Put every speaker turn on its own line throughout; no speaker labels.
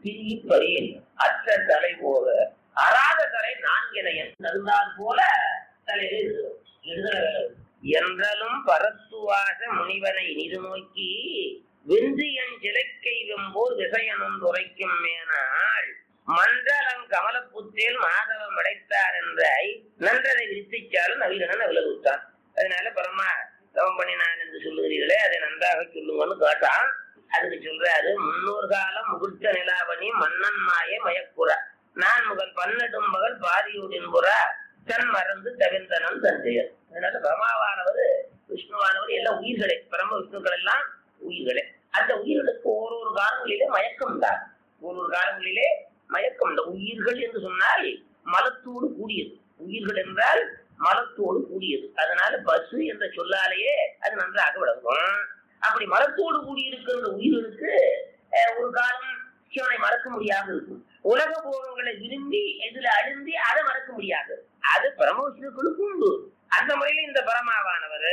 திரி பரேன் அற்ற தலை போக அறாத தலை நான்கின இருந்தால் போல தலையில எழுதுகிறோம். எழுதுற வேலை. என்றலும் பரத்துவாச முனிவனை நிது நோக்கி வெந்தியன் சிலைக்கை வெம்போர் விசயனும் துரைக்கும் மேனாள் மண்டலம் கமலப்புத்தேல் மாதவம் அடைத்தார் என்றாய் நன்றதை விரித்திச்சாலும் நவீனன் விலகுத்தான் அதனால பரமா தவம் பண்ணினான் என்று சொல்லுகிறீர்களே அதை நன்றாக சொல்லுங்கன்னு கேட்டான் அதுக்கு சொல்றாரு முன்னூறு காலம் முகுர்த்த நிலாவணி மன்னன் மாய மயக்குற நான் முகல் பன்னெடும் மகள் பாதியூரின் புற தன் மறந்து தவிர்ந்தனன் தந்தையர் அதனால பிரமாவானவர் விஷ்ணுவானவர் எல்லாம் உயிர்களே பிரம்ம விஷ்ணுக்கள் எல்லாம் உயிர்களே அந்த உயிர்களுக்கு ஒரு ஒரு காலங்களிலே மயக்கம் தான் ஒரு ஒரு காலங்களிலே மயக்கம் இந்த உயிர்கள் என்று சொன்னால் மலத்தோடு கூடியது உயிர்கள் என்றால் மலத்தோடு கூடியது அதனால பசு என்ற சொல்லாலேயே அது நன்றாக விளங்கும் அப்படி மலத்தோடு கூடியிருக்கிற உயிர்களுக்கு அஹ், ஒரு காலம் சிவனை மறக்க முடியாது இருக்கும் உலக போகங்களை விரும்பி இதுல அழுந்தி அதை மறக்க முடியாது அது பரமவிஷ்ணுக்களுக்கும் உண்டு அந்த முறையில இந்த பரமாவானவர்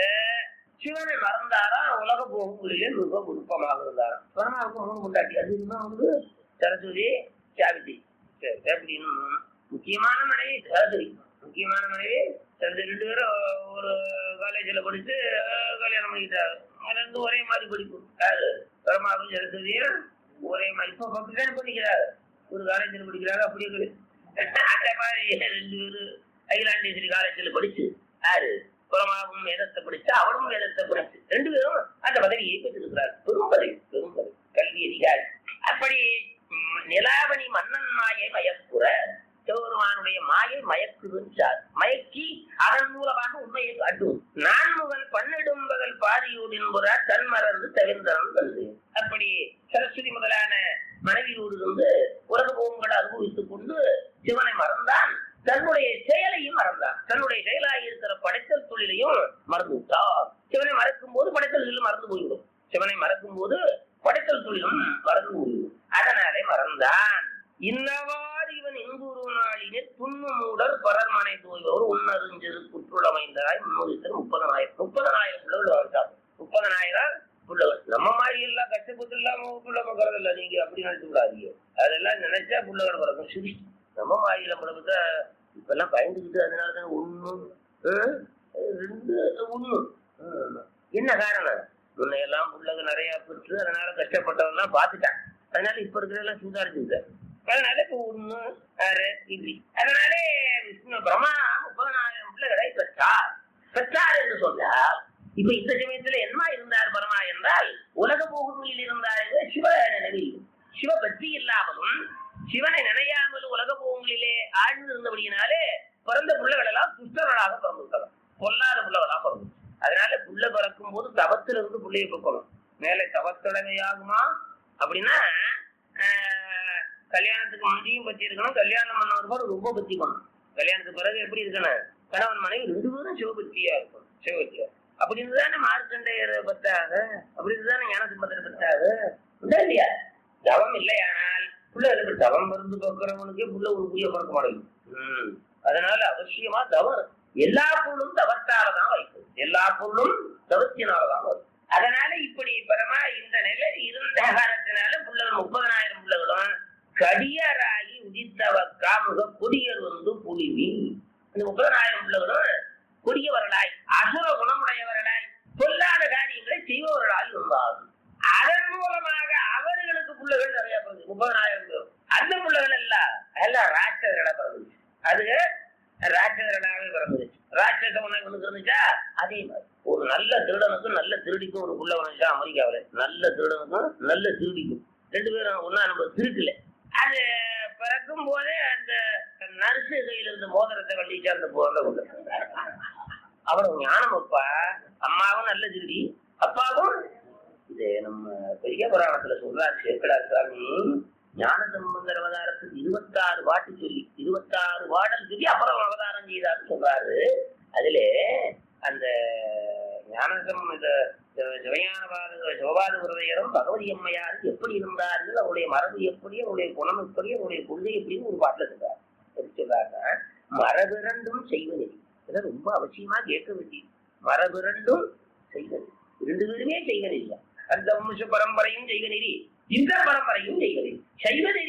சிவனை மறந்தாரா உலக போகங்களிலே மிக விருப்பமாக இருந்தாராம் பரமாவுக்கு மூணு கொண்டாட்டி அது இன்னும் வந்து சரஸ்வதி சாவித்ரி சரி, அப்படின்னு மூணு. முக்கியமான மனைவி சரஸ்வதி முக்கியமான மனைவி சரஸ்வதி ரெண்டு பேரும் ஒரு காலேஜில் படிச்சு அஹ், கல்யாணம் பண்ணிக்கிட்டாரு அது ரெண்டும் ஒரே மாதிரி படிப்பு யாரு பரமாவும் சரஸ்வதியும் ஒரே மாதிரி இப்போ பக்கத்தானே பண்ணிக்கிறாரு ஒரு காலேஜில் படிக்கிறாரு அப்படியே கிடையாது. அந்த மாதிரி ரெண்டு பேரும் அகிலாண்டேஸ்வரி காலேஜில் படிச்சு யாரு புறமாவும் வேதத்தை படிச்சு அவளும் வேதத்தை படிச்சு ரெண்டு பேரும் அந்த பதவியை பெற்றிருக்கிறார் பெரும் பதவி பெரும் பதவி கல்வி அதிகாரி அப்படி ம், நிலாவணி மன்னன் மாயை மயக்குற சிவபெருமானுடைய மாயை மயக்குதுன்னு சார் மயக்கி அதன் மூலமாக உண்மையை காட்டும் நான்முகன் பன்னிடும் பகல் பாதியோடு என்புற தன் மறந்து தவிர்ந்தனம் தந்து அப்படி சரஸ்வதி முதலான மனைவியோடு இருந்து உலக போகங்களை அனுபவித்துக் கொண்டு சிவனை மறந்தான் தன்னுடைய செயலையும் மறந்தான் தன்னுடைய செயலாக இருக்கிற படைத்தல் தொழிலையும் மறந்து விட்டார் சிவனை மறக்கும் போது படைத்தல் தொழிலும் மறந்து போய்விடும் சிவனை மறக்கும் போது படைத்தல் தொழிலும் மறந்து போய்விடும் அதனாலே மறந்தான் இன்னவாறு இவன் இன்புறு நாளிலே துண்ணு மூடர் பரர்மனை தூய்வர் உன்னறிஞ்சிறு குற்றுளமைந்தராய் முன்னூறு முப்பதனாயிரம் முப்பதனாயிரம் பிள்ளைகள் வாழ்ந்தார் முப்பதனாயிரம் பிள்ளைகள் நம்ம மாதிரி எல்லாம் கஷ்டப்பட்டு இல்லாம பிள்ளை பிறக்கிறது இல்ல நீங்க அப்படி நினைச்சு விடாதீங்க அதெல்லாம் நினைச்சா பிள்ளைகள் பிறக்கும் சரி நம்ம மாதிரி எல்லாம் பிறகு இப்ப எல்லாம் பயந்துக்கிட்டு அதனால தான் ஒண்ணு ஆஹ், ரெண்டு ஒண்ணு ஆஹ். என்ன காரணம் முன்னையெல்லாம் பிள்ளைங்க நிறைய பெற்று அதனால கஷ்டப்பட்டவெல்லாம் பார்த்துட்டான் அதனால இப்ப இருக்கிறதெல்லாம் சுதாரிச்சுக்கிட்டார் அதனால இப்ப ஒண்ணு ஆறு இப்படி அதனாலே விஷ்ணு பிரம்மா முப்பதனாயிரம் பிள்ளைகளை பெற்றார் பெற்றார் என்று சொன்னார் இப்ப இந்த சமயத்துல என்ன இருந்தார் பரமா என்றால் உலக போகங்களில் இருந்தார் என்று சிவ நினைவில் சிவ பற்றி இல்லாமலும் சிவனை நினையாமல் உலக போகங்களிலே ஆழ்ந்து இருந்தபடியினாலே பிறந்த பிள்ளைகள் எல்லாம் துஷ்டர்களாக பிறந்துவிட்டனர் பொல்லாத பிள்ளைகளா பிறந்து அதனால புள்ள பிறக்கும் போது தவத்திலிருந்து பிள்ளையை பிறக்கணும் மேலே தவத்தடமையாகுமா அப்படின்னா ஆஹ், கல்யாணத்துக்கு முந்தியும் பத்தி இருக்கணும் கல்யாணம் பண்ணவர்கள் ரொம்ப பத்தி பண்ணணும் கல்யாணத்துக்கு பிறகு எப்படி இருக்கணும் கணவன் மனைவி ரெண்டு பேரும் சிவபக்தியா இருக்கும் சிவபக்தியா அப்படி இருந்துதானே மார்க்கண்டையர் பத்தாக அப்படி இருந்துதானே ஞான சுமந்திர பத்தாக உண்டா இல்லையா தவம் இல்லையானால் பிள்ளைகளுக்கு தவம் மருந்து பார்க்கிறவனுக்கே புள்ள ஒரு புரிய பார்க்க மாட்டேங்குது ம். அதனால அவசியமா தவம் எல்லா பொருளும் தவத்தாலதான் வைக்கும் எல்லா பொருளும் தவத்தினாலதான் வரும் அதனால இப்படி பரமா இந்த நிலை இருந்த காலத்தினால பிள்ளைகள் முப்பதனாயிரம் பிள்ளைகளும் கடியராகி உதித்தவ காமுக கொடியர் வந்து புலிவி இந்த முப்பதனாயிரம் பிள்ளைகளும் கொடியவர்களாய் அசுர குணமுடையவர்களாய் பொல்லாத காரியங்களை செய்பவர்களாய் இருந்தார்கள் அதன் மூலமாக அவர்களுக்கு பிள்ளைகள் நிறைய பிறகு முப்பதனாயிரம் பேர் அந்த பிள்ளைகள் எல்லாம் எல்லாம் ராட்சதர்களா பிறந்துச்சு அது ராட்சதர்களாகவே பிறந்துச்சு ராட்சத உனக்கு ஒண்ணு இருந்துச்சா அதே மாதிரி ஒரு நல்ல திருடனுக்கும் நல்ல திருடிக்கும் ஒரு புள்ள வந்துச்சா அமெரிக்காவில் நல்ல திருடனுக்கும் நல்ல திருடிக்கும் ரெண்டு பேரும் ஒன்னா நம்ம திருக்கல அது பிறக்கும் போதே அந்த நர்ஸு கையில இருந்த மோதிரத்தை கட்டிட்டு அந்த பிறந்த புள்ள அவனுக்கு ஞானம் அப்பா அம்மாவும் நல்ல திருடி அப்பாவும் இது நம்ம பெரிய புராணத்துல சொல்றாரு சேக்கடா சுவாமி ஞான சம்பந்தர் அவதாரத்துக்கு இருபத்தாறு பாட்டு சொல்லி இருபத்தாறு பாடல் சொல்லி அப்புறம் அவதாரம் செய்தார்னு சொல்றாரு அதுல அந்த ஞானசம் இந்த சிவஞானபாத சிவபாத குருதையரும் பகவதி அம்மையார் எப்படி இருந்தார்கள் அவருடைய மரபு எப்படி அவருடைய குணம் எப்படி அவருடைய கொள்கை எப்படின்னு ஒரு பாட்டுல சொல்றாரு எப்படி சொல்றாருன்னா மரபிரண்டும் செய்வது இதை ரொம்ப அவசியமா கேட்க வேண்டியது மரபிரண்டும் செய்வது ரெண்டு பேருமே செய்வதில்லை அந்த வம்ச பரம்பரையும் செய்வநெறி இந்த பரம்பரையும் செய்வதில்லை செய்வநெறி